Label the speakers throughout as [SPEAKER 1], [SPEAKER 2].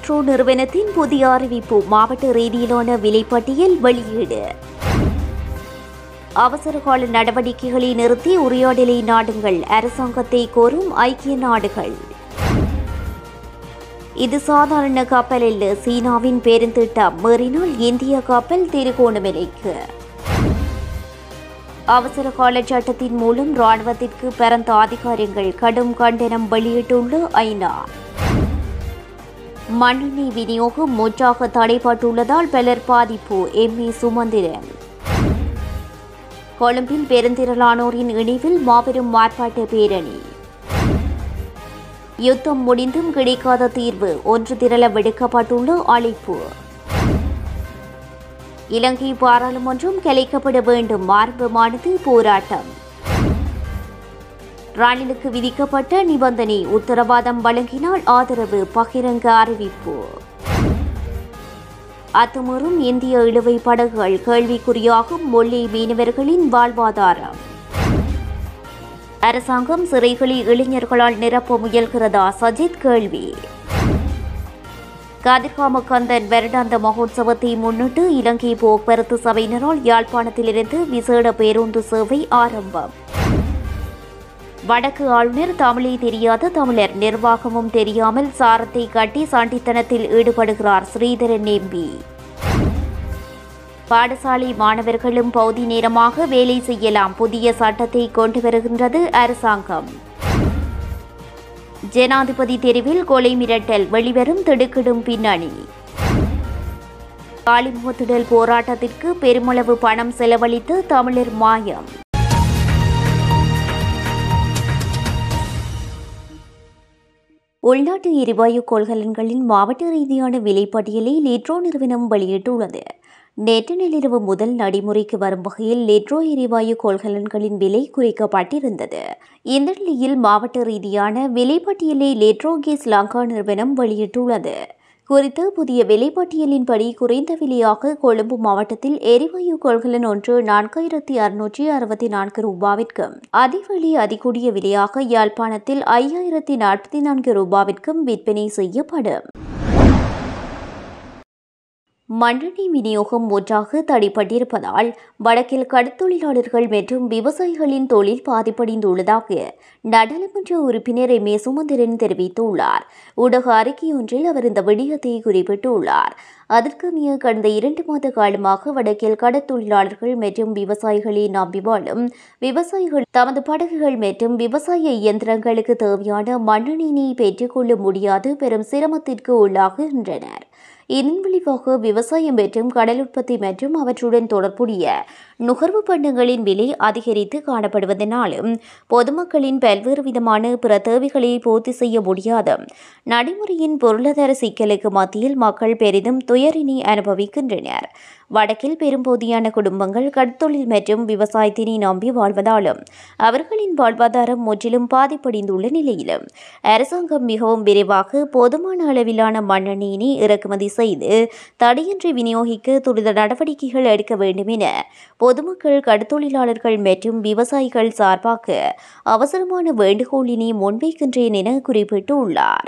[SPEAKER 1] லிட்ரோ நிறுவனத்தின் புதிய அறிவிப்பு மாவட்ட ரீதியிலான விலைப்பட்டியல் வெளியீடு அவசரகால நடவடிக்கைகளை நிறுத்தி உரையாடலை நாடுங்கள் அரசாங்கத்தை கோரும் ஐக்கிய நாடுகள் இது சாதாரண கப்பல் அல்ல சீனாவின் பெருந்திட்டம் மீறினால் இந்திய கப்பல் திருகோணமலைக்கு அவசர கால சட்டத்தின் மூலம் ராணுவத்திற்கு பிறந்த அதிகாரிகள் கடும் கண்டனம் வெளியிட்டுள்ள ஐநா மண்ணெண்ணெய் விநியோகம் முற்றாக தடைப்பட்டுள்ளதால் பலர் பாதிப்பு எம் ஏ சுமந்திரன் கொழும்பில் பெருந்திரளானோரின் இணைவில் மாபெரும் ஆர்ப்பாட்ட பேரணி யுத்தம் முடிந்தும் கிடைக்காத தீர்வு ஒன்று திரள விடுக்கப்பட்டுள்ள அழைப்பு இலங்கை பாராளுமன்றம் கலைக்கப்பட வேண்டும் ஆரம்பமானது போராட்டம் ரணிலுக்கு விதிக்கப்பட்ட நிபந்தனை உத்தரவாதம் வழங்கினால் ஆதரவு பகிரங்க அறிவிப்பு அத்துமீறும் இந்திய இழுவை படகுகள் கேள்விக்குறியாகும் மொழி மீனவர்களின் வாழ்வாதாரம் அரசாங்கம் சிறைகளை இளைஞர்களால் நிரப்ப முயல்கிறதா சஜித் கேள்வி கதிர்காம கந்தன் வருடாந்த மகோத்சவத்தை முன்னிட்டு இலங்கை போக்குவரத்து சபையினரால் யாழ்ப்பாணத்திலிருந்து விசேட பேருந்து சேவை ஆரம்பம் வடக்கு ஆளுநர் தமிழை தெரியாத தமிழர் நிர்வாகமும் தெரியாமல் சாரத்தை கட்டி சாண்டித்தனத்தில் ஈடுபடுகிறார் ஸ்ரீதரன் எம்பி பாடசாலை மாணவர்களும் பகுதி நேரமாக வேலை செய்யலாம் புதிய சட்டத்தை கொண்டு வருகின்றது அரசாங்கம் ஜனாதிபதி தெருவில் கொலை மிரட்டல் வெளிவரும் திடுக்கிடும் பின்னணி காலிமுகத்திடல் போராட்டத்திற்கு பெருமளவு பணம் செலவழித்து தமிழர் மாயம் உள்நாட்டு எரிவாயு கொள்கலன்களின் மாவட்ட ரீதியான விலைப்பட்டியலை லிட்ரோ நிறுவனம் வெளியிட்டுள்ளது நேற்று நள்ளிரவு முதல் நடைமுறைக்கு வரும் வகையில் லிட்ரோ எரிவாயு கொள்கலன்களின் விலை குறைக்கப்பட்டிருந்தது இந்த நிலையில் மாவட்ட ரீதியான விலைப்பட்டியலை லிட்ரோ கேஸ் லங்கா நிறுவனம் வெளியிட்டுள்ளது குறித்த புதிய விலைப்பட்டியலின்படி குறைந்த விலையாக கொழும்பு மாவட்டத்தில் எரிவாயு கொள்கலன் ஒன்று நான்காயிரத்தி அறுநூற்றி அறுபத்தி நான்கு ரூபாவிற்கும் அதிவெளி அதிகூடிய விலையாக யாழ்ப்பாணத்தில் ஐயாயிரத்தி நாற்பத்தி நான்கு ரூபாவிற்கும் விற்பனை செய்யப்படும் மண்ணெண்ணெய் விநியோகம் ஒன்றாக தடைப்பட்டிருப்பதால் வடக்கில் கடற்தொழிலாளர்கள் மற்றும் விவசாயிகளின் தொழில் பாதிப்படைந்துள்ளதாக நாடாளுமன்ற உறுப்பினர் எம் ஏ சுமந்திரன் தெரிவித்துள்ளார் ஊடக அறிக்கையொன்றில் அவர் இந்த விடயத்தை குறிப்பிட்டுள்ளார் அதற்கமைய கடந்த இரண்டு மாத காலமாக வடக்கில் கடற்தொழிலாளர்கள் மற்றும் விவசாயிகளை நம்பி வாழும் விவசாயிகள் தமது படகுகள் மற்றும் விவசாய இயந்திரங்களுக்கு தேவையான மண்ணெண்ணெயினை பெற்றுக்கொள்ள முடியாது பெரும் சிரமத்திற்கு உள்ளாகுகின்றனர் இதன் விளைவாக விவசாயம் மற்றும் கடல் உற்பத்தி மற்றும் அவற்றுடன் தொடர்புடைய நுகர்வு பண்டங்களின் விலை அதிகரித்து காணப்படுவதனாலும் பொதுமக்களின் பல்வேறு விதமான பிற தேவைகளை பூர்த்தி செய்ய முடியாத நடைமுறையின் பொருளாதார சிக்கலுக்கு மத்தியில் மக்கள் பெரிதும் துயரினை அனுபவிக்கின்றனர் வடக்கில் பெரும்போதியான குடும்பங்கள் கடற்தொழில் மற்றும் விவசாயத்தினை நம்பி வாழ்வதாலும் அவர்களின் வாழ்வாதாரம் முற்றிலும் பாதிப்படைந்துள்ள நிலையிலும் அரசாங்கம் மிகவும் விரைவாக போதுமான அளவிலான மண்ணெண்ணெயினை இறக்குமதி செய்து தடையின்றி விநியோகிக்க துரித நடவடிக்கைகள் எடுக்க வேண்டும் என பொதுமக்கள் கடற்தொழிலாளர்கள் மற்றும் விவசாயிகள் சார்பாக அவசரமான வேண்டுகோளினை முன்வைக்கின்றேன் என குறிப்பிட்டுள்ளார்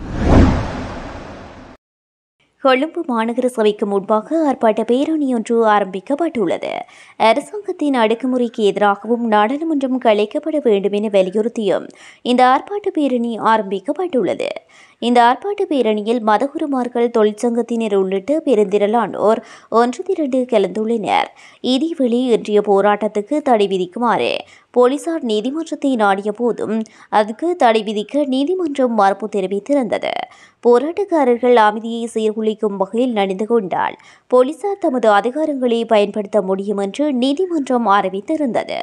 [SPEAKER 1] கொழும்பு மாநகர சபைக்கு முன்பாக ஆர்ப்பாட்ட பேரணி ஒன்று ஆரம்பிக்கப்பட்டுள்ளது அரசாங்கத்தின் அடக்குமுறைக்கு எதிராகவும் நாடாளுமன்றம் கலைக்கப்பட வேண்டும் என வலியுறுத்தியும் இந்த ஆர்ப்பாட்ட பேரணி ஆரம்பிக்கப்பட்டுள்ளது இந்த ஆர்ப்பாட்ட பேரணியில் மதகுருமார்கள் தொழிற்சங்கத்தினர் உள்ளிட்ட பெருந்திரளானோர் ஒன்று திரண்டு கலந்துள்ளனர் இதேவேளை இன்றைய போராட்டத்துக்கு தடை விதிக்குமாறு போலீசார் நீதிமன்றத்தை நாடிய போதும் அதுக்கு தடை விதிக்க நீதிமன்றம் மறுப்பு தெரிவித்திருந்தது போராட்டக்காரர்கள் அமைதியை சீர்குலைக்கும் வகையில் நடந்து கொண்டால் போலீசார் தமது அதிகாரங்களை பயன்படுத்த முடியும் என்று நீதிமன்றம் அறிவித்திருந்தது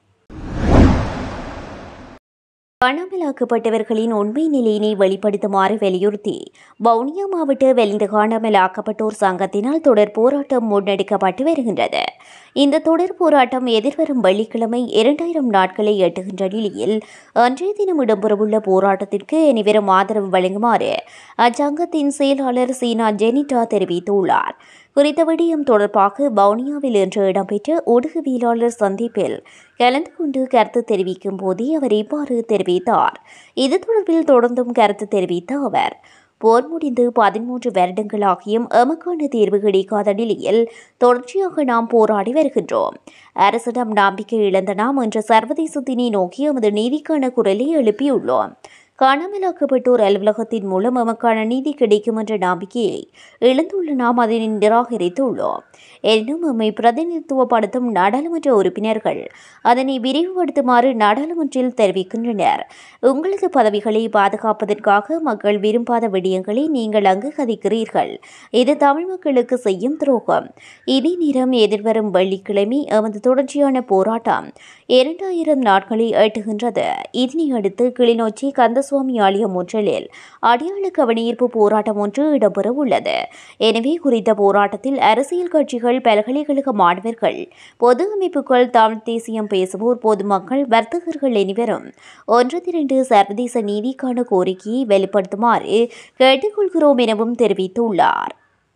[SPEAKER 1] காணாமலாக்கப்பட்டவர்களின் உண்மை நிலையினை வெளிப்படுத்துமாறு வலியுறுத்தி வவுனியா மாவட்ட வெளிந்து காணாமலாக்கப்பட்டோர் சங்கத்தினால் தொடர் போராட்டம் முன்னெடுக்கப்பட்டு வருகின்றது இந்த தொடர் போராட்டம் எதிர்வரும் வெள்ளிக்கிழமை இரண்டாயிரம் நாட்களை எட்டுகின்ற நிலையில் அன்றைய தினம் இடம்பெறவுள்ள போராட்டத்திற்கு அனைவரும் ஆதரவு வழங்குமாறு அச்சங்கத்தின் செயலாளர் சீனா ஜெனிட்டா தெரிவித்துள்ளார் குறித்த விடயம் தொடர்பாக வவுனியாவில் இன்று இடம்பெற்ற ஊடகவியலாளர் சந்திப்பில் கலந்து கொண்டு கருத்து தெரிவிக்கும் போதே அவர் இவ்வாறு தெரிவித்தார் இது தொடர்பில் தொடர்ந்தும் கருத்து தெரிவித்த அவர் போர் முடிந்து பதிமூன்று வருடங்களாகியும் எமக்கான தீர்வு கிடைக்காத நிலையில் தொடர்ச்சியாக நாம் போராடி வருகின்றோம் அரசிடம் நம்பிக்கை இழந்த நாம் என்ற சர்வதேசத்தினை நோக்கி எமது நீதிக்கான குரலை எழுப்பியுள்ளோம் காணாமலாக்கப்பட்டோர் அலுவலகத்தின் மூலம் எமக்கான நீதி கிடைக்கும் என்ற நம்பிக்கையை இழந்துள்ள நாம் அதனை நிராகரித்துள்ளோம் எனினும் எம்மை பிரதிநிதித்துவப்படுத்தும் நாடாளுமன்ற உறுப்பினர்கள் அதனை விரிவுபடுத்துமாறு நாடாளுமன்றில் தெரிவிக்கின்றனர் உங்களது பதவிகளை பாதுகாப்பதற்காக மக்கள் விரும்பாத விடயங்களை நீங்கள் அங்கு கதைக்கிறீர்கள் இது தமிழ் மக்களுக்கு செய்யும் துரோகம் இதே நேரம் எதிர்வரும் வெள்ளிக்கிழமை எமது தொடர்ச்சியான போராட்டம் இரண்டாயிரம் நாட்களை எட்டுகின்றது இதனை அடுத்து கிளிநொச்சி கந்தசுவாமி ஆலயம் ஒன்றலில் அடையாள கவனியீர்ப்பு போராட்டம் ஒன்று இடம்பெற உள்ளது எனவே குறித்த போராட்டத்தில் அரசியல் கட்சிகள் பல்கலைக்கழக மாணவர்கள் பொது அமைப்புகள் தமிழ் தேசியம் பேசுவோர் பொதுமக்கள் வர்த்தகர்கள் அனைவரும் ஒன்று திரண்டு சர்வதேச நீதிக்கான கோரிக்கையை வெளிப்படுத்துமாறு கேட்டுக்கொள்கிறோம் எனவும் தெரிவித்துள்ளார்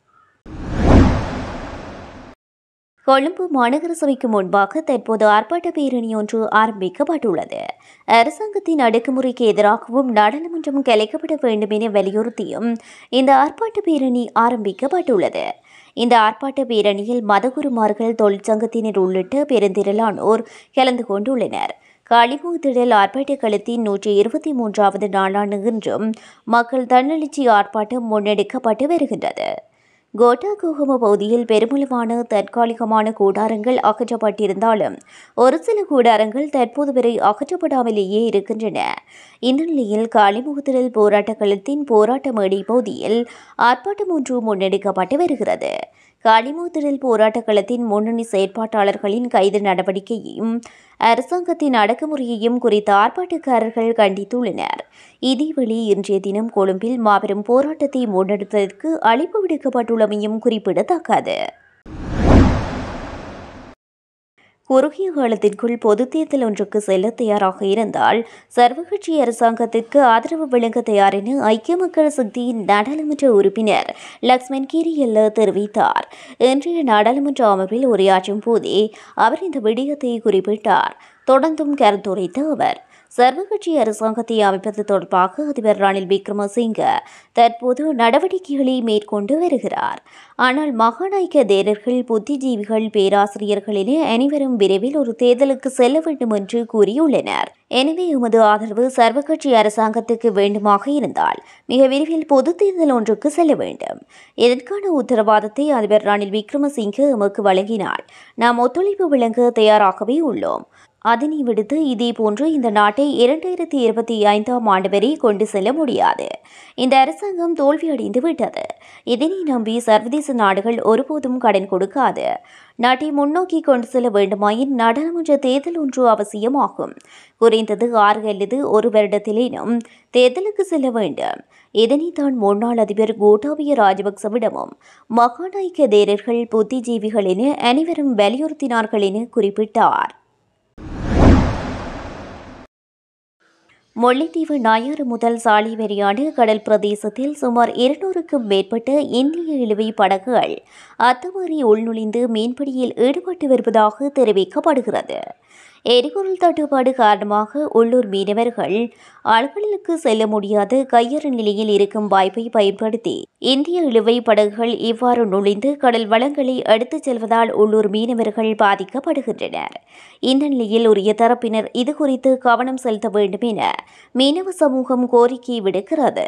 [SPEAKER 1] கொழும்பு மாநகர சபைக்கு முன்பாக தற்போது ஆர்ப்பாட்ட பேரணி ஒன்று ஆரம்பிக்கப்பட்டுள்ளது அரசாங்கத்தின் அடக்குமுறைக்கு எதிராகவும் நாடாளுமன்றம் கலைக்கப்பட வேண்டும் என வலியுறுத்தியும் இந்த ஆர்ப்பாட்ட பேரணி ஆரம்பிக்கப்பட்டுள்ளது இந்த ஆர்ப்பாட்ட பேரணியில் மதகுருமார்கள் தொழிற்சங்கத்தினர் உள்ளிட்ட பெருந்திரளானோர் கலந்து கொண்டுள்ளனர் காளிமுகத்திடல் ஆர்ப்பாட்ட களத்தின் நூற்றி இருபத்தி மூன்றாவது நாளான இன்றும் மக்கள் தன்னெழுச்சி ஆர்ப்பாட்டம் முன்னெடுக்கப்பட்டு வருகின்றது கோட்டா கோகம பகுதியில் பெருமளவான தற்காலிகமான கூடாரங்கள் அகற்றப்பட்டிருந்தாலும் ஒரு சில கூடாரங்கள் தற்போது வரை அகற்றப்படாமலேயே இருக்கின்றன இந்த நிலையில் காளிமுகத்திடல் போராட்ட களத்தின் போராட்ட மேடை பகுதியில் ஆர்ப்பாட்டம் ஒன்று முன்னெடுக்கப்பட்டு வருகிறது காளிமுகத்திடல் போராட்ட களத்தின் முன்னணி செயற்பாட்டாளர்களின் கைது நடவடிக்கையையும் அரசாங்கத்தின் அடக்குமுறையையும் குறித்த ஆர்ப்பாட்டக்காரர்கள் கண்டித்துள்ளனர் இதேவேளை இன்றைய தினம் கொழும்பில் மாபெரும் போராட்டத்தை முன்னெடுப்பதற்கு அழைப்பு விடுக்கப்பட்டுள்ளமையும் குறிப்பிடத்தக்கது குறுகிய காலத்திற்குள் பொதுத் தேர்தல் ஒன்றுக்கு செல்ல தயாராக இருந்தால் சர்வகட்சி அரசாங்கத்திற்கு ஆதரவு வழங்க தயார் என ஐக்கிய மக்கள் சக்தியின் நாடாளுமன்ற உறுப்பினர் லக்ஷ்மண் கிரியல்ல தெரிவித்தார் இன்றைய நாடாளுமன்ற அமர்வில் உரையாற்றும் போதே அவர் இந்த விடயத்தை குறிப்பிட்டார் தொடர்ந்தும் கருத்துரைத்த அவர் சர்வகட்சி அரசாங்கத்தை அமைப்பது தொடர்பாக அதிபர் ரணில் விக்ரமசிங்க தற்போது நடவடிக்கைகளை மேற்கொண்டு வருகிறார் ஆனால் மகாநாயக்க தேரர்கள் புத்திஜீவிகள் பேராசிரியர்கள் என அனைவரும் விரைவில் ஒரு தேர்தலுக்கு செல்ல வேண்டும் என்று கூறியுள்ளனர் எனவே எமது ஆதரவு சர்வகட்சி அரசாங்கத்துக்கு வேண்டுமாக இருந்தால் மிக விரைவில் பொது தேர்தல் ஒன்றுக்கு செல்ல வேண்டும் இதற்கான உத்தரவாதத்தை அதிபர் ரணில் விக்ரமசிங்க எமக்கு வழங்கினால் நாம் ஒத்துழைப்பு வழங்க தயாராகவே உள்ளோம் அதனை விடுத்து இதேபோன்று இந்த நாட்டை இரண்டாயிரத்தி இருபத்தி ஐந்தாம் ஆண்டு வரை கொண்டு செல்ல முடியாது இந்த அரசாங்கம் தோல்வியடைந்து விட்டது இதனை நம்பி சர்வதேச நாடுகள் ஒருபோதும் கடன் கொடுக்காது நாட்டை முன்னோக்கி கொண்டு செல்ல வேண்டுமாயின் நாடாளுமன்ற தேர்தல் ஒன்று அவசியமாகும் குறைந்தது ஆறு அல்லது ஒரு வருடத்திலேனும் தேர்தலுக்கு செல்ல வேண்டும் இதனை தான் முன்னாள் அதிபர் கோட்டாபய ராஜபக்சவிடமும் மகாநாயக்க தேரர்கள் புத்திஜீவிகள் என அனைவரும் வலியுறுத்தினார்கள் என குறிப்பிட்டார் முல்லைத்தீவு ஞாயிறு முதல் சாலை வரையான கடல் பிரதேசத்தில் சுமார் இருநூறுக்கும் மேற்பட்ட இந்திய இழுவை படகுகள் அத்துமீறி உள்நுழைந்து மீன்பிடியில் ஈடுபட்டு வருவதாக தெரிவிக்கப்படுகிறது எரிபொருள் தட்டுப்பாடு காரணமாக உள்ளூர் மீனவர்கள் ஆழ்கடலுக்கு செல்ல முடியாத கையறு நிலையில் இருக்கும் வாய்ப்பை பயன்படுத்தி இந்திய இழுவை படகுகள் இவ்வாறு நுழைந்து கடல் வளங்களை எடுத்துச் செல்வதால் உள்ளூர் மீனவர்கள் பாதிக்கப்படுகின்றனர் இந்த நிலையில் உரிய தரப்பினர் இதுகுறித்து கவனம் செலுத்த வேண்டும் என மீனவ சமூகம் கோரிக்கை விடுக்கிறது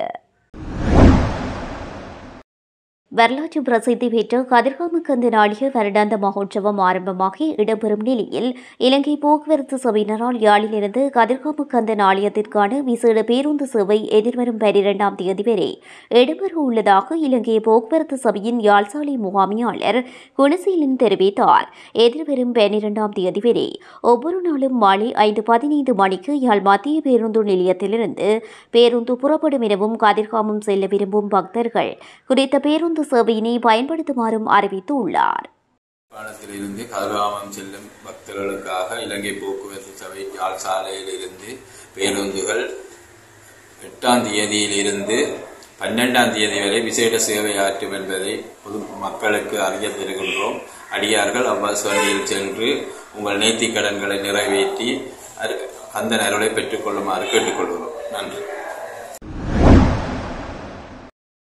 [SPEAKER 1] வரலாற்று பிரசித்தி பெற்ற கதிர்காமக்கந்த நாளிக வருடாந்த மகோற்சவம் ஆரம்பமாகி இடம்பெறும் நிலையில் இலங்கை போக்குவரத்து சபையினரால் யாழிலிருந்து கதிர்காமக்கந்த நாளியத்திற்கான விசேட பேருந்து சேவை எதிர்வரும் பனிரெண்டாம் தேதி வரை இடம்பெற உள்ளதாக இலங்கை போக்குவரத்து சபையின் யாழ்சாலை முகாமையாளர் குணசீலன் தெரிவித்தார் எதிர்வரும் பனிரெண்டாம் தேதி வரை ஒவ்வொரு நாளும் மாலை ஐந்து பதினைந்து மணிக்கு யாழ் மத்திய பேருந்து நிலையத்திலிருந்து பேருந்து புறப்படும் எனவும் கதிர்காமம் செல்ல விரும்பும் பக்தர்கள் குறித்த பேருந்து சேவையினை பயன்படுத்துமாறும் அறிவித்துள்ளார்
[SPEAKER 2] யாழ்ப்பாணத்திலிருந்து கதிராமம் செல்லும் பக்தர்களுக்காக இலங்கை போக்குவரத்து சபை யாழ் சாலையிலிருந்து பேருந்துகள் எட்டாம் தேதியிலிருந்து பன்னெண்டாம் தேதி வரை விசேட சேவை ஆற்றும் என்பதை பொது மக்களுக்கு அறிய பெறுகின்றோம் அடியார்கள் அவ்வாறு வண்டியில் சென்று உங்கள் நேர்த்திக் கடன்களை நிறைவேற்றி அரு- அந்த அருளை பெற்றுக்கொள்ளுமாறு கேட்டுக்கொள்கிறோம் நன்றி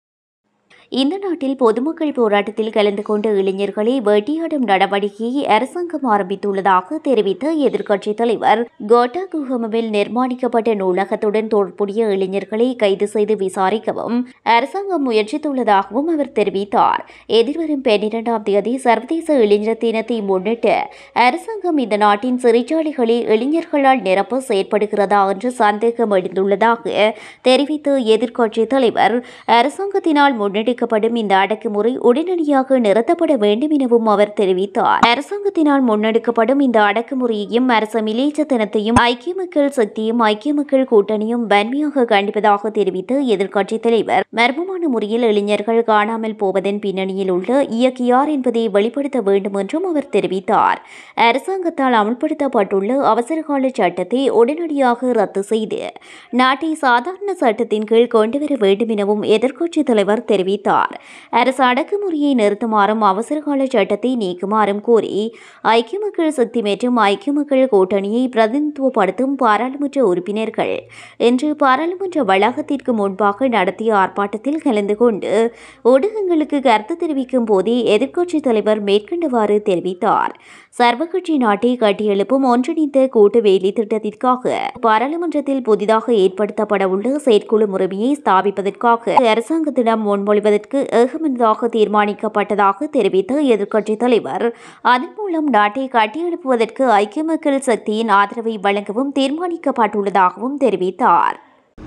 [SPEAKER 1] இந்த நாட்டில் பொதுமக்கள் போராட்டத்தில் கலந்து கொண்ட இளைஞர்களை வேட்டையாடும் நடவடிக்கையை அரசாங்கம் ஆரம்பித்துள்ளதாக தெரிவித்த எதிர்க்கட்சித் தலைவர் கோட்டா குஹமவில் நிர்மாணிக்கப்பட்ட நூலகத்துடன் தொடர்புடைய இளைஞர்களை கைது செய்து விசாரிக்கவும் அரசாங்கம் முயற்சித்துள்ளதாகவும் அவர் தெரிவித்தார் எதிர்வரும் பன்னிரண்டாம் தேதி சர்வதேச இளைஞர் தினத்தை முன்னிட்டு அரசாங்கம் இந்த நாட்டின் சிறைச்சாலைகளை இளைஞர்களால் நிரப்ப செயற்படுகிறதா என்று சந்தேகம் எழுந்துள்ளதாக தெரிவித்த எதிர்க்கட்சித் தலைவர் அரசாங்கத்தினால் முன்னெடுக்கப்படும் இந்த அடக்குமுறை உடனடியாக நிறுத்தப்பட வேண்டும் எனவும் அவர் தெரிவித்தார் அரசாங்கத்தினால் முன்னெடுக்கப்படும் இந்த அடக்குமுறையையும் அரச மிலேச்சத்தனத்தையும் ஐக்கிய மக்கள் சக்தியும் ஐக்கிய மக்கள் கூட்டணியும் வன்மையாக கண்டிப்பதாக தெரிவித்த எதிர்க்கட்சித் தலைவர் மர்மமான முறையில் இளைஞர்கள் காணாமல் போவதன் பின்னணியில் உள்ள இயக்கி யார் என்பதை வெளிப்படுத்த வேண்டும் என்றும் அவர் தெரிவித்தார் அரசாங்கத்தால் அமல்படுத்தப்பட்டுள்ள அவசரகால சட்டத்தை உடனடியாக ரத்து செய்து நாட்டை சாதாரண சட்டத்தின் கீழ் கொண்டுவர வேண்டும் எனவும் எதிர்க்கட்சித் தலைவர் தெரிவித்தார் அரசு அடக்குமுறையை நிறுத்துமாறும் அவசரகால சட்டத்தை நீக்குமாறும் கோரி ஐக்கிய மக்கள் சக்தி மற்றும் ஐக்கிய மக்கள் கூட்டணியை பிரதிநிதித்துவப்படுத்தும் பாராளுமன்ற உறுப்பினர்கள் இன்று பாராளுமன்ற வளாகத்திற்கு முன்பாக நடத்திய ஆர்ப்பாட்டத்தில் கலந்து கொண்டு ஊடகங்களுக்கு கருத்து தெரிவிக்கும் போதே எதிர்க்கட்சித் தலைவர் மேற்கண்டவாறு தெரிவித்தார் சர்வகட்சி நாட்டை கட்டியெழுப்பும் ஒன்றிணைந்த கூட்டு வேலை திட்டத்திற்காக பாராளுமன்றத்தில் புதிதாக ஏற்படுத்தப்பட உள்ள செயற்குழு முறைமையை ஸ்தாபிப்பதற்காக அரசாங்கத்திடம் முன்மொழிவதற்கு ஏகமனதாக தீர்மானிக்கப்பட்டதாக தெரிவித்த எதிர்க்கட்சித் தலைவர் அதன் மூலம் நாட்டை கட்டியெழுப்புவதற்கு ஐக்கிய மக்கள் சக்தியின் ஆதரவை வழங்கவும் தீர்மானிக்கப்பட்டுள்ளதாகவும் தெரிவித்தார்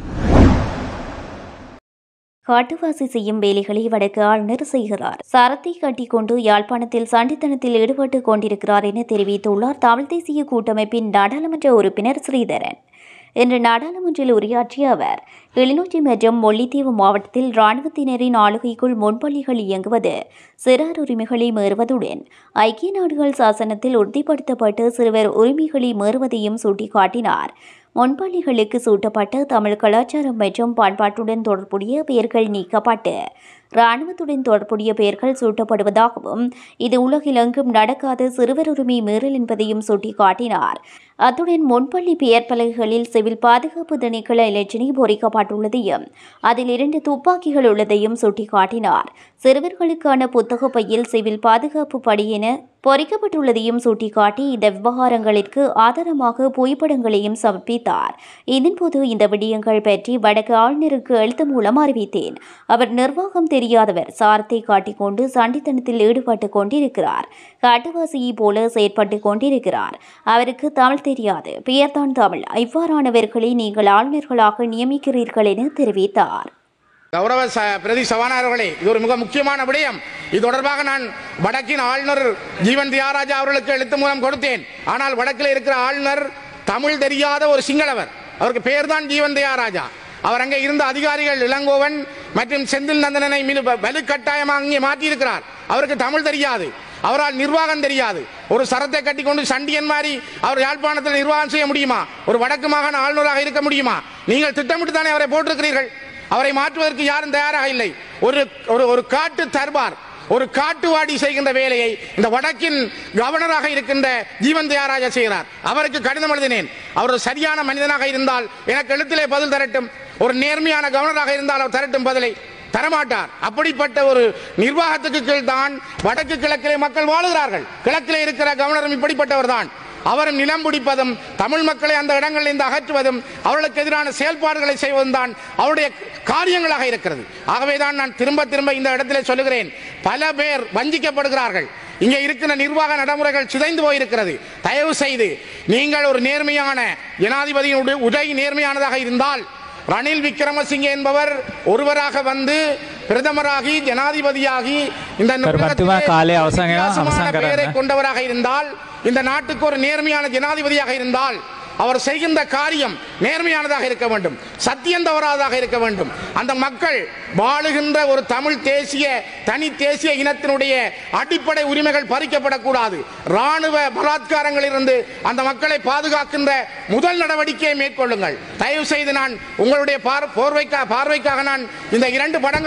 [SPEAKER 1] காட்டுவாசி செய்யும் வேலைகளை வடக்கு ஆளுநர் செய்கிறார் சரத்தை கட்டிக்கொண்டு யாழ்ப்பாணத்தில் சண்டித்தனத்தில் ஈடுபட்டுக் கொண்டிருக்கிறார் என தெரிவித்துள்ளார் தமிழ் தேசிய கூட்டமைப்பின் நாடாளுமன்ற உறுப்பினர் ஸ்ரீதரன் இன்று நாடாளுமன்றில் உரையாற்றிய அவர் கிளிநொச்சி மற்றும் முல்லைத்தீவு மாவட்டத்தில் இராணுவத்தினரின் ஆளுகைக்குள் முன்பள்ளிகள் இயங்குவது சிறார் உரிமைகளை மீறுவதுடன் ஐக்கிய நாடுகள் சாசனத்தில் உறுதிப்படுத்தப்பட்டு சிறுவர் உரிமைகளை மீறுவதையும் சுட்டிக்காட்டினார் முன்பள்ளிகளுக்கு சூட்டப்பட்ட தமிழ் கலாச்சாரம் மற்றும் பண்பாட்டுடன் தொடர்புடைய பெயர்கள் நீக்கப்பட்டு இராணுவத்துடன் தொடர்புடைய பெயர்கள் சூட்டப்படுவதாகவும் இது உலகிலெங்கும் நடக்காத சிறுவர் உரிமை மீறல் என்பதையும் சுட்டிக்காட்டினார் அத்துடன் முன்பள்ளி பெயர் பலகைகளில் சிவில் பாதுகாப்பு திணைக்கள இலச்சினை பொறிக்கப்பட்டுள்ளதையும் அதில் இரண்டு துப்பாக்கிகள் உள்ளதையும் சுட்டிக்காட்டினார் சிறுவர்களுக்கான புத்தக பையில் சிவில் பாதுகாப்பு படி என பொறிக்கப்பட்டுள்ளதையும் சுட்டிக்காட்டி இந்த விவகாரங்களிற்கு ஆதாரமாக புகைப்படங்களையும் சமர்ப்பித்தார் இதன்போது இந்த விடயங்கள் பற்றி வடக்கு ஆளுநருக்கு எழுத்து மூலம் அறிவித்தேன் அவர் நிர்வாகம் தெரியாதவர் சாரத்தை காட்டிக்கொண்டு சண்டித்தனத்தில் ஈடுபட்டுக் கொண்டிருக்கிறார் காட்டுவாசியைப் போல செயற்பட்டுக் கொண்டிருக்கிறார் அவருக்கு தமிழ் தெரியாது பெயர்தான் தமிழ் இவ்வாறானவர்களை நீங்கள் ஆளுநர்களாக நியமிக்கிறீர்கள் என தெரிவித்தார்
[SPEAKER 3] கௌரவ ச பிரதி சபாநாயகர்களே இது ஒரு மிக முக்கியமான விடயம் இது தொடர்பாக நான் வடக்கின் ஆளுநர் ஜீவன் தியாகராஜா அவர்களுக்கு எழுத்து மூலம் கொடுத்தேன் ஆனால் வடக்கில் இருக்கிற ஆளுநர் தமிழ் தெரியாத ஒரு சிங்களவர் அவருக்கு பெயர் தான் ஜீவன் தியாகராஜா அவர் அங்கே இருந்த அதிகாரிகள் இளங்கோவன் மற்றும் செந்தில் நந்தனனை மினு வலுக்கட்டாயமாக இங்கே மாற்றியிருக்கிறார் அவருக்கு தமிழ் தெரியாது அவரால் நிர்வாகம் தெரியாது ஒரு சரத்தை கட்டி கொண்டு சண்டியன் மாதிரி அவர் யாழ்ப்பாணத்தில் நிர்வாகம் செய்ய முடியுமா ஒரு வடக்கு மாகாண ஆளுநராக இருக்க முடியுமா நீங்கள் திட்டமிட்டு தானே அவரை போட்டிருக்கிறீர்கள் அவரை மாற்றுவதற்கு யாரும் தயாராக இல்லை ஒரு ஒரு ஒரு காட்டு தர்பார் ஒரு காட்டுவாடி செய்கின்ற வேலையை இந்த வடக்கின் கவர்னராக இருக்கின்ற ஜீவன் தியாகராஜா செய்கிறார் அவருக்கு கடிதம் எழுதினேன் அவர் ஒரு சரியான மனிதனாக இருந்தால் எனக்கு எழுத்திலே பதில் தரட்டும் ஒரு நேர்மையான கவர்னராக இருந்தால் அவர் தரட்டும் பதிலை தரமாட்டார் அப்படிப்பட்ட ஒரு நிர்வாகத்துக்கு கீழ் தான் வடக்கு கிழக்கிலே மக்கள் வாழுகிறார்கள் கிழக்கிலே இருக்கிற கவர்னரும் இப்படிப்பட்டவர் தான் அவர் நிலம் பிடிப்பதும் தமிழ் மக்களை அந்த இடங்களில் இருந்து அகற்றுவதும் அவர்களுக்கு எதிரான செயல்பாடுகளை செய்வதும் தான் அவருடைய காரியங்களாக இருக்கிறது ஆகவே தான் நான் திரும்ப திரும்ப இந்த இடத்திலே சொல்லுகிறேன் பல பேர் வஞ்சிக்கப்படுகிறார்கள் இங்கே இருக்கிற நிர்வாக நடைமுறைகள் சிதைந்து போயிருக்கிறது தயவு செய்து நீங்கள் ஒரு நேர்மையான ஜனாதிபதியினுடைய உரை நேர்மையானதாக இருந்தால் ரணில் விக்ரமசிங்கே என்பவர் ஒருவராக வந்து பிரதமராகி ஜனாதிபதியாகி இந்த
[SPEAKER 4] பத்துமா காலை அவசானம்
[SPEAKER 3] வித்தியாசமான
[SPEAKER 4] அவசானம்
[SPEAKER 3] பெயரை
[SPEAKER 4] கராங்க.
[SPEAKER 3] கொண்டவராக இருந்தால் இந்த நாட்டுக்கு ஒரு நேர்மையான ஜனாதிபதியாக இருந்தால் அவர் செய்கின்ற காரியம் நேர்மையானதாக இருக்க வேண்டும் சத்தியம் தவறாததாக இருக்க வேண்டும் அந்த மக்கள் வாழுகின்ற ஒரு தமிழ் தேசிய தனி தேசிய இனத்தினுடைய அடிப்படை உரிமைகள் பறிக்கப்படக்கூடாது ராணுவ பலாத்காரங்களிலிருந்து அந்த மக்களை பாதுகாக்கின்ற முதல் நடவடிக்கையை மேற்கொள்ளுங்கள் தயவு செய்து நான் உங்களுடைய பார்- போர்வைக்கா பார்வைக்காக நான் இந்த இரண்டு படங்களை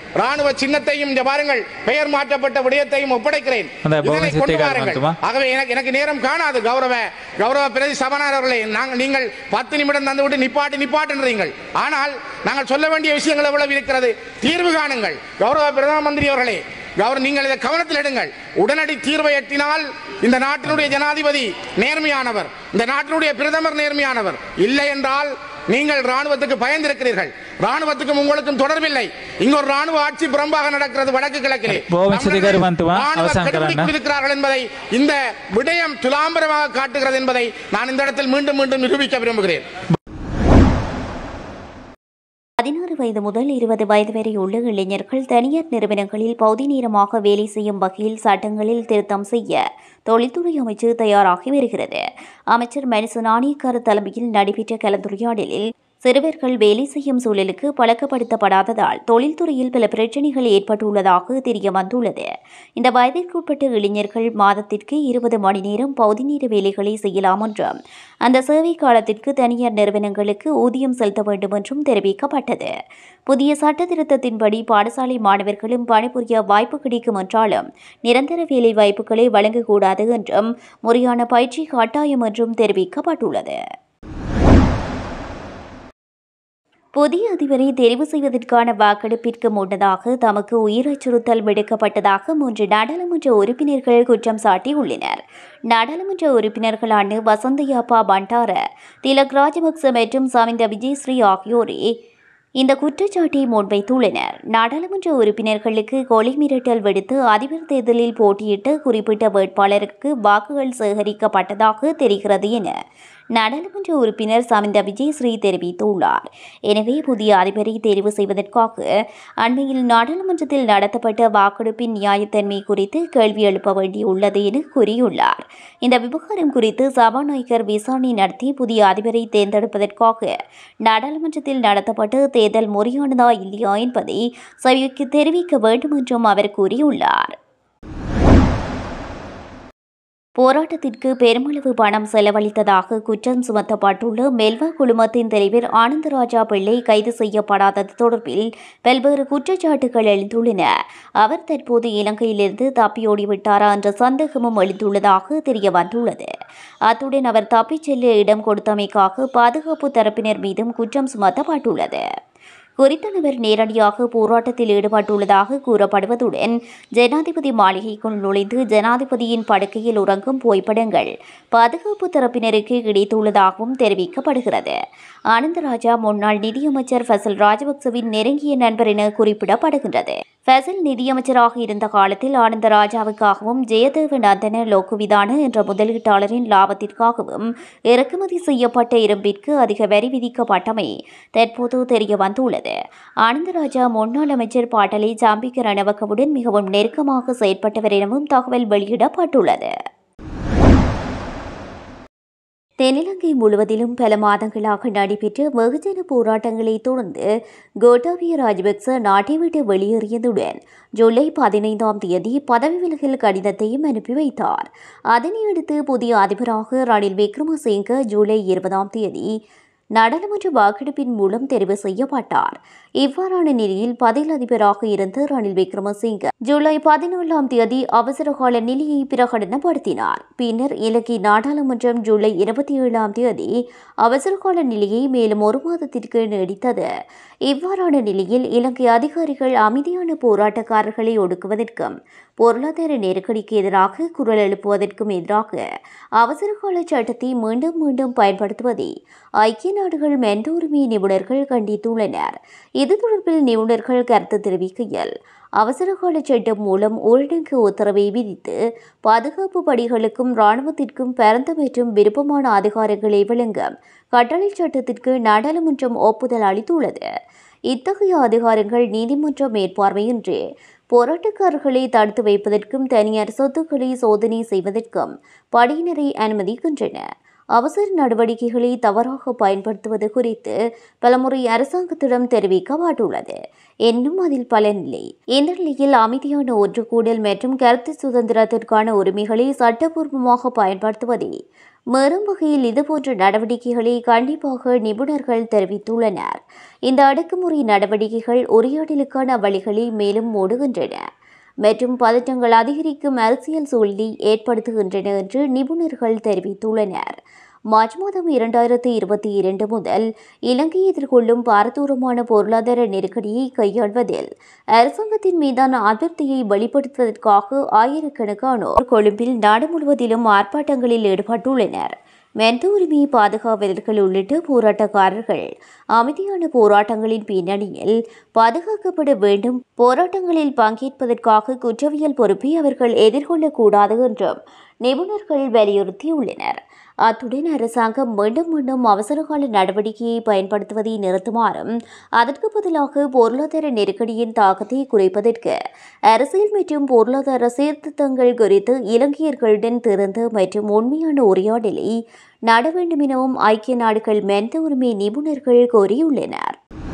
[SPEAKER 3] ராணுவ சின்னத்தையும் இங்க பாருங்கள் பெயர் மாற்றப்பட்ட விடயத்தையும் ஒப்படைக்கிறேன்
[SPEAKER 4] அந்த
[SPEAKER 3] இதனை
[SPEAKER 4] பவனி
[SPEAKER 3] கொண்டு
[SPEAKER 4] சித்திகார்
[SPEAKER 3] வாருங்கள்.
[SPEAKER 4] மட்டுமா?
[SPEAKER 3] ஆகவே எனக்கு எனக்கு நேரம் காணாது கௌரவ கௌரவ பிரதி சபாநாயகர் அவர்களே நாங்கள் நீங்கள் பத்து நிமிடம் தந்துவிட்டு நிப்பாட்டு நிப்பாட்டுன்றீங்கள் ஆனால் நாங்கள் சொல்ல வேண்டிய விஷயங்கள் எவ்வளவு இருக்கிறது தீர்வு காணுங்கள் கௌரவ பிரதம மந்திரி அவர்களே கௌரவ நீங்கள் இதை கவனத்தில் எடுங்கள் உடனடி தீர்வை எட்டினால் இந்த நாட்டினுடைய ஜனாதிபதி நேர்மையானவர் இந்த நாட்டினுடைய பிரதமர் நேர்மையானவர் இல்லை என்றால் நீங்கள் ராணுவத்துக்கு பயந்திருக்கிறீர்கள் ராணுவத்துக்கும் உங்களுக்கும் தொடர்பில்லை இங்க ஒரு ராணுவ ஆட்சி புறம்பாக நடக்கிறது வடக்கு கிழக்கிலே
[SPEAKER 4] கோவிந்த் சித்திகார் வந்துவா?
[SPEAKER 3] ராணுவ
[SPEAKER 4] அவசான்
[SPEAKER 3] கெடுபிடிக்கு
[SPEAKER 4] கரானா?
[SPEAKER 3] இருக்கிறார்கள் என்பதை இந்த விடயம் துலாம்பரமாக காட்டுகிறது என்பதை நான் இந்த இடத்தில் மீண்டும் மீண்டும் நிரூபிக்க விரும்புகிறேன்
[SPEAKER 1] பதினாறு வயது முதல் இருபது வயது வரை உள்ள இளைஞர்கள் தனியார் நிறுவனங்களில் பகுதி நேரமாக வேலை செய்யும் வகையில் சட்டங்களில் திருத்தம் செய்ய தொழில்துறை அமைச்சு தயாராகி வருகிறது அமைச்சர் மனுசு நாணயக்கார தலைமையில் நடைபெற்ற கலந்துரையாடலில் சிறுவர்கள் வேலை செய்யும் சூழலுக்கு பழக்கப்படுத்தப்படாததால் தொழில்துறையில் பல பிரச்சனைகள் ஏற்பட்டுள்ளதாக தெரிய வந்துள்ளது இந்த வயதிற்குட்பட்ட இளைஞர்கள் மாதத்திற்கு இருபது மணி நேரம் பகுதி நேர வேலைகளை செய்யலாம் என்றும் அந்த சேவை காலத்திற்கு தனியார் நிறுவனங்களுக்கு ஊதியம் செலுத்த வேண்டும் என்றும் தெரிவிக்கப்பட்டது புதிய சட்ட திருத்தத்தின்படி பாடசாலை மாணவர்களும் பணிபுரிய வாய்ப்பு கிடைக்கும் என்றாலும் நிரந்தர வேலை வாய்ப்புகளை வழங்கக்கூடாது என்றும் முறையான பயிற்சி கட்டாயம் என்றும் தெரிவிக்கப்பட்டுள்ளது புதிய அதிபரை தெரிவு செய்வதற்கான வாக்கெடுப்பிற்கு முன்னதாக தமக்கு உயிர் அச்சுறுத்தல் விடுக்கப்பட்டதாக மூன்று நாடாளுமன்ற உறுப்பினர்கள் குற்றம் சாட்டியுள்ளனர் நாடாளுமன்ற உறுப்பினர்களான வசந்தயாப்பா பண்டார திலக் ராஜபக்ச மற்றும் சமிந்த விஜயஸ்ரீ ஆகியோரே இந்த குற்றச்சாட்டை முன்வைத்துள்ளனர் நாடாளுமன்ற உறுப்பினர்களுக்கு கொலை மிரட்டல் விடுத்து அதிபர் தேர்தலில் போட்டியிட்ட குறிப்பிட்ட வேட்பாளருக்கு வாக்குகள் சேகரிக்கப்பட்டதாக தெரிகிறது என நாடாளுமன்ற உறுப்பினர் சமிந்த விஜயஸ்ரீ தெரிவித்துள்ளார் எனவே புதிய அதிபரை தேர்வு செய்வதற்காக அண்மையில் நாடாளுமன்றத்தில் நடத்தப்பட்ட வாக்கெடுப்பின் நியாயத்தன்மை குறித்து கேள்வி எழுப்ப வேண்டியுள்ளது என கூறியுள்ளார் இந்த விவகாரம் குறித்து சபாநாயகர் விசாரணை நடத்தி புதிய அதிபரை தேர்ந்தெடுப்பதற்காக நாடாளுமன்றத்தில் நடத்தப்பட்ட தேர்தல் முறையானதா இல்லையா என்பதை சபைக்கு தெரிவிக்க வேண்டும் என்றும் அவர் கூறியுள்ளார் போராட்டத்திற்கு பெருமளவு பணம் செலவழித்ததாக குற்றம் சுமத்தப்பட்டுள்ள மெல்வா குழுமத்தின் தலைவர் ஆனந்தராஜா பிள்ளை கைது செய்யப்படாதது தொடர்பில் பல்வேறு குற்றச்சாட்டுகள் எழுந்துள்ளன அவர் தற்போது இலங்கையிலிருந்து தப்பியோடிவிட்டாரா என்ற சந்தேகமும் எழுந்துள்ளதாக தெரிய வந்துள்ளது அத்துடன் அவர் தப்பிச் செல்ல இடம் கொடுத்தமைக்காக பாதுகாப்பு தரப்பினர் மீதும் குற்றம் சுமத்தப்பட்டுள்ளது குறித்த நபர் நேரடியாக போராட்டத்தில் ஈடுபட்டுள்ளதாக கூறப்படுவதுடன் ஜனாதிபதி மாளிகைக்குள் நுழைந்து ஜனாதிபதியின் படுக்கையில் உறங்கும் புகைப்படங்கள் பாதுகாப்பு தரப்பினருக்கு கிடைத்துள்ளதாகவும் தெரிவிக்கப்படுகிறது ஆனந்தராஜா முன்னாள் நிதியமைச்சர் ஃபசல் ராஜபக்சவின் நெருங்கிய நண்பர் என குறிப்பிடப்படுகின்றது ஃபசல் நிதியமைச்சராக இருந்த காலத்தில் ஆனந்தராஜாவுக்காகவும் ஜெயதேவ நந்தன லோக்குவிதான என்ற முதலீட்டாளரின் லாபத்திற்காகவும் இறக்குமதி செய்யப்பட்ட இரும்பிற்கு அதிக வரி விதிக்கப்பட்டமை தற்போது தெரிய வந்துள்ளது ஆனந்தராஜா முன்னாள் அமைச்சர் பாட்டலை ஜாம்பிக்க ரணவக்கவுடன் மிகவும் நெருக்கமாக செயற்பட்டவர் எனவும் தகவல் வெளியிடப்பட்டுள்ளது தென்னிலங்கை முழுவதிலும் பல மாதங்களாக நடைபெற்ற வெகுஜன போராட்டங்களை தொடர்ந்து கோட்டாபய ராஜபக்ச நாட்டை விட்டு வெளியேறியதுடன் ஜூலை பதினைந்தாம் தேதி பதவி விலகல் கடிதத்தையும் அனுப்பி வைத்தார் அதனையடுத்து புதிய அதிபராக ரணில் விக்ரமசிங்க ஜூலை இருபதாம் தேதி நாடாளுமன்ற வாக்கெடுப்பின் மூலம் தெரிவு செய்யப்பட்டார் இவ்வாறான நிலையில் பதில் அதிபராக இருந்த ரணில் விக்ரமசிங்க ஜூலை பதினேழாம் தேதி அவசரகால நிலையை பிரகடனப்படுத்தினார் பின்னர் இலங்கை நாடாளுமன்றம் ஜூலை இருபத்தி ஏழாம் தேதி அவசரகால நிலையை மேலும் ஒரு மாதத்திற்கு நீடித்தது இவ்வாறான நிலையில் இலங்கை அதிகாரிகள் அமைதியான போராட்டக்காரர்களை ஒடுக்குவதற்கும் பொருளாதார நெருக்கடிக்கு எதிராக குரல் எழுப்புவதற்கும் எதிராக அவசரகால சட்டத்தை மீண்டும் மீண்டும் பயன்படுத்துவதை ஐக்கிய நாடுகள் மென்ட உரிமை நிபுணர்கள் கண்டித்துள்ளனர் இது தொடர்பில் நிபுணர்கள் கருத்து தெரிவிக்கையில் அவசரகால சட்டம் மூலம் ஊரடங்கு உத்தரவை விதித்து பாதுகாப்பு பணிகளுக்கும் இராணுவத்திற்கும் பரந்த மற்றும் விருப்பமான அதிகாரங்களை வழங்கும் கட்டளை சட்டத்திற்கு நாடாளுமன்றம் ஒப்புதல் அளித்துள்ளது இத்தகைய அதிகாரங்கள் நீதிமன்ற மேற்பார்வையின்றி போராட்டக்காரர்களை தடுத்து வைப்பதற்கும் தனியார் சொத்துக்களை சோதனை செய்வதற்கும் படையினரை அனுமதிக்கின்றன அவசர நடவடிக்கைகளை தவறாக பயன்படுத்துவது குறித்து பலமுறை அரசாங்கத்திடம் தெரிவிக்கப்பட்டுள்ளது இன்னும் அதில் பலனில்லை இந்த நிலையில் அமைதியான ஒன்று கூடல் மற்றும் கருத்து சுதந்திரத்திற்கான உரிமைகளை சட்டபூர்வமாக பயன்படுத்துவதை மேலும் வகையில் இதுபோன்ற நடவடிக்கைகளை கண்டிப்பாக நிபுணர்கள் தெரிவித்துள்ளனர் இந்த அடக்குமுறை நடவடிக்கைகள் உரையாடலுக்கான வழிகளை மேலும் மூடுகின்றன மற்றும் பதற்றங்கள் அதிகரிக்கும் அரசியல் சூழலை ஏற்படுத்துகின்றன என்று நிபுணர்கள் தெரிவித்துள்ளனர் மார்ச் மாதம் இரண்டாயிரத்தி இருபத்தி இரண்டு முதல் இலங்கை எதிர்கொள்ளும் பாரதூரமான பொருளாதார நெருக்கடியை கையாள்வதில் அரசாங்கத்தின் மீதான அதிருப்தியை வெளிப்படுத்துவதற்காக ஆயிரக்கணக்கானோர் கொழும்பில் நாடு முழுவதிலும் ஆர்ப்பாட்டங்களில் ஈடுபட்டுள்ளனர் மென்த உரிமையை பாதுகாவலர்கள் உள்ளிட்ட போராட்டக்காரர்கள் அமைதியான போராட்டங்களின் பின்னணியில் பாதுகாக்கப்பட வேண்டும் போராட்டங்களில் பங்கேற்பதற்காக குற்றவியல் பொறுப்பை அவர்கள் எதிர்கொள்ளக்கூடாது என்றும் நிபுணர்கள் வலியுறுத்தியுள்ளனர் அத்துடன் அரசாங்கம் மீண்டும் மீண்டும் அவசரகால நடவடிக்கையை பயன்படுத்துவதை நிறுத்துமாறும் அதற்கு பதிலாக பொருளாதார நெருக்கடியின் தாக்கத்தை குறைப்பதற்கு அரசியல் மற்றும் பொருளாதார சீர்திருத்தங்கள் குறித்து இலங்கையர்களுடன் திறந்த மற்றும் உண்மையான உரையாடலை நட வேண்டும் எனவும் ஐக்கிய நாடுகள் மனித உரிமை நிபுணர்கள் கோரியுள்ளனர்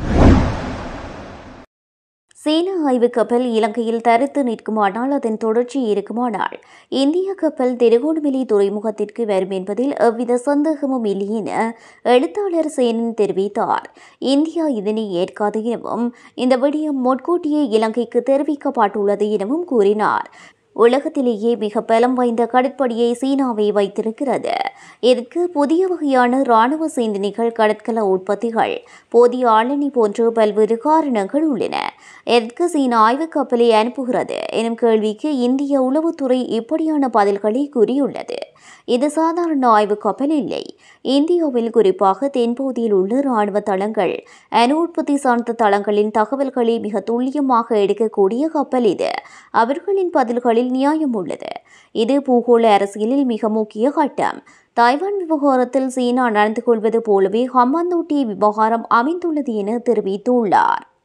[SPEAKER 1] சீன ஆய்வு கப்பல் இலங்கையில் தரித்து நிற்குமானால் அதன் தொடர்ச்சி இருக்குமானால் இந்திய கப்பல் திருகோணமலை துறைமுகத்திற்கு வரும் என்பதில் எவ்வித சந்தேகமும் இல்லை என எழுத்தாளர் சேனன் தெரிவித்தார் இந்தியா இதனை ஏற்காது எனவும் இந்த விடயம் முன்கூட்டியே இலங்கைக்கு தெரிவிக்கப்பட்டுள்ளது எனவும் கூறினார் உலகத்திலேயே மிக பலம் வாய்ந்த கடற்படையை சீனாவை வைத்திருக்கிறது இதற்கு புதிய வகையான இராணுவ சிந்தனைகள் கடற்கல உற்பத்திகள் போதிய ஆளணி போன்ற பல்வேறு காரணங்கள் உள்ளன எதற்கு சீனா ஆய்வுக் கப்பலை அனுப்புகிறது எனும் கேள்விக்கு இந்திய உளவுத்துறை இப்படியான பதில்களை கூறியுள்ளது இது சாதாரண ஆய்வுக் கப்பல் இல்லை இந்தியாவில் குறிப்பாக தென்பகுதியில் உள்ள இராணுவ தளங்கள் அணு உற்பத்தி சார்ந்த தளங்களின் தகவல்களை மிக துல்லியமாக எடுக்கக்கூடிய கப்பல் இது அவர்களின் பதில்களில் நியாயம் உள்ளது இது பூகோள அரசியலில் மிக முக்கிய கட்டம் தாய்வான் விவகாரத்தில் சீனா நடந்து கொள்வது போலவே ஹம்பாந்தோட்டை விவகாரம் அமைந்துள்ளது என தெரிவித்துள்ளார்